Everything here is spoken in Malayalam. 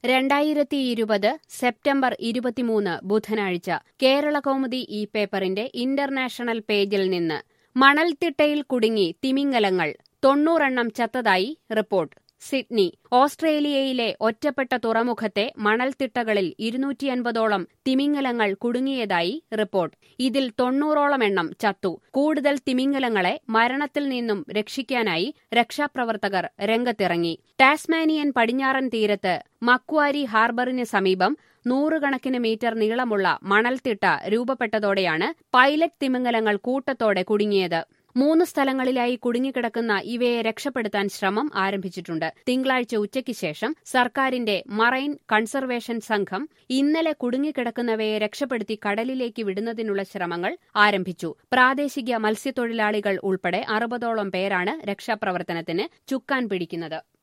രണ്ടായിരത്തി ഇരുപത് സെപ്റ്റംബർ ഇരുപത്തിമൂന്ന് ബുധനാഴ്ച കേരള കൗമുദി ഈ പേപ്പറിന്റെ ഇന്റർനാഷണൽ പേജിൽ നിന്ന് മണൽത്തിട്ടയിൽ കുടുങ്ങി തിമിംഗലങ്ങൾ തൊണ്ണൂറെണ്ണം ചത്തതായി റിപ്പോർട്ട് സിഡ്നി ഓസ്ട്രേലിയയിലെ ഒറ്റപ്പെട്ട തുറമുഖത്തെ മണൽത്തിട്ടകളിൽ ഇരുന്നൂറ്റിയൻപതോളം തിമിംഗലങ്ങൾ കുടുങ്ങിയതായി റിപ്പോർട്ട് ഇതിൽ തൊണ്ണൂറോളം എണ്ണം ചത്തു കൂടുതൽ തിമിംഗലങ്ങളെ മരണത്തിൽ നിന്നും രക്ഷിക്കാനായി രക്ഷാപ്രവർത്തകർ രംഗത്തിറങ്ങി ടാസ്മാനിയൻ പടിഞ്ഞാറൻ തീരത്ത് മക്വാരി ഹാർബറിന് സമീപം നൂറുകണക്കിന് മീറ്റർ നീളമുള്ള മണൽത്തിട്ട രൂപപ്പെട്ടതോടെയാണ് പൈലറ്റ് തിമിംഗലങ്ങൾ കൂട്ടത്തോടെ കുടുങ്ങിയത് മൂന്ന് സ്ഥലങ്ങളിലായി കുടുങ്ങിക്കിടക്കുന്ന ഇവയെ രക്ഷപ്പെടുത്താൻ ശ്രമം ആരംഭിച്ചിട്ടുണ്ട് തിങ്കളാഴ്ച ഉച്ചയ്ക്ക് ശേഷം സർക്കാരിന്റെ മറൈൻ കൺസർവേഷൻ സംഘം ഇന്നലെ കുടുങ്ങിക്കിടക്കുന്നവയെ രക്ഷപ്പെടുത്തി കടലിലേക്ക് വിടുന്നതിനുള്ള ശ്രമങ്ങൾ ആരംഭിച്ചു പ്രാദേശിക മത്സ്യത്തൊഴിലാളികൾ ഉൾപ്പെടെ അറുപതോളം പേരാണ് രക്ഷാപ്രവർത്തനത്തിന് ചുക്കാൻ പിടിക്കുന്നത്